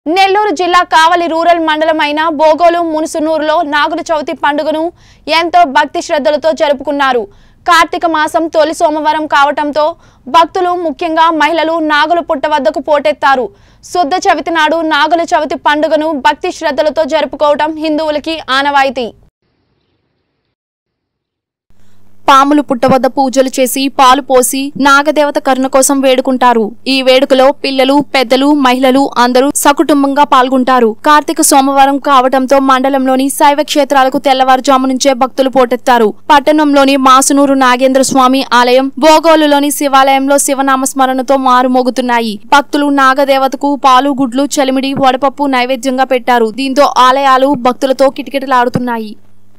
నెల్లూరు జిల్లా కావలి రూరల్ మండలం అయిన బోగోలు మునుసునూరులో నాగుల చవితి పండుగను ఎంతో భక్తి శ్రద్ధలతో జరుపుకున్నారు కార్తీక మాసం తొలి సోమవారం కావటంతో భక్తులు ముఖ్యంగా మహిళలు నాగుల పుట్ట వద్దకు పోటెత్తారు శుద్ధ చవితి నాడు నాగుల చవితి పండుగను భక్తి శ్రద్ధలతో జరుపుకోవటం హిందువులకి ఆనవాయితీ పాములు పుట్టవద్ద పూజలు చేసి పాలు పోసి నాగదేవత కరుణ కోసం వేడుకుంటారు ఈ వేడుకలో పిల్లలు పెద్దలు మహిళలు అందరూ సకుటుంబంగా పాల్గొంటారు కార్తీక సోమవారం కావటంతో మండలంలోని శైవ క్షేత్రాలకు తెల్లవారుజాము నుంచే భక్తులు పోటెత్తారు పట్టణంలోని మాసునూరు నాగేంద్ర స్వామి ఆలయం బోగోలులోని శివాలయంలో శివనామ స్మరణతో మారుమోగుతున్నాయి భక్తులు నాగదేవతకు పాలు గుడ్లు చలిమిడి వడపప్పు నైవేద్యంగా పెట్టారు దీంతో ఆలయాలు భక్తులతో కిటకిటలాడుతున్నాయి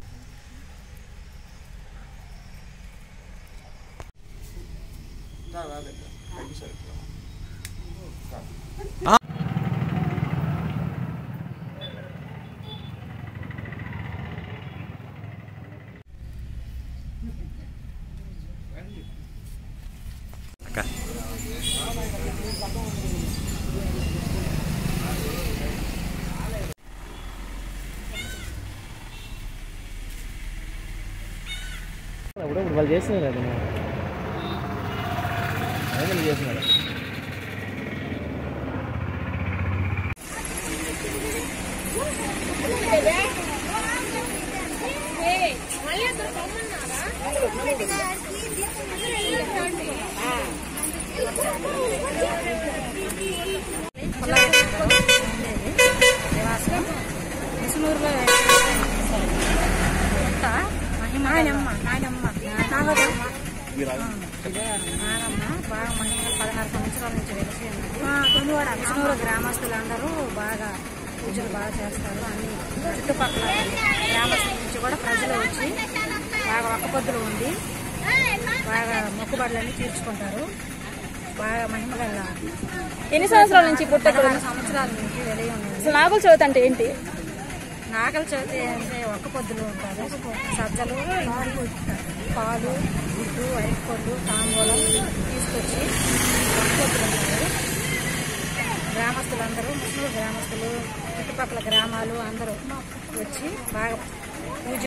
ఇప్పుడు ఇప్పుడు వాళ్ళు చేస్తున్నారు కదా నేను. అదే వాళ్ళు చేస్తున్నారు నాయనమ్మ నాయనమ్మ నాగమ్మ నాగమ్మ బాగా మహిళ పదహారు సంవత్సరాల నుంచి వెలిసి తొమ్మివాడ విష్ణువురు గ్రామస్తులందరూ బాగా పూజలు బాగా చేస్తారు అన్ని చుట్టుపక్కల గ్రామస్తుల నుంచి కూడా ప్రజలు వచ్చి బాగా ఒక్క పొద్దులు ఉండి బాగా మొక్కుబడులన్నీ తీర్చుకుంటారు బాగా మహిమ గల ఎన్ని సంవత్సరాల నుంచి పుట్ట పదహారు సంవత్సరాల నుంచి వెలిగి ఉన్నది అసలు నాగుల చవితి అంటే ఏంటి నాగల చవితి అంటే ఒక్క పొద్దులు ఉంటారు సజ్జలు పాలు గుడ్డు అరటిపళ్ళు తాంబూలం తీసుకొచ్చి ఒక్క పొద్దులు ఉంటారు గ్రామస్తులందరూ ముస్లిం గ్రామస్తులు చుట్టుపక్కల గ్రామాలు అందరూ వచ్చి బాగా పూజ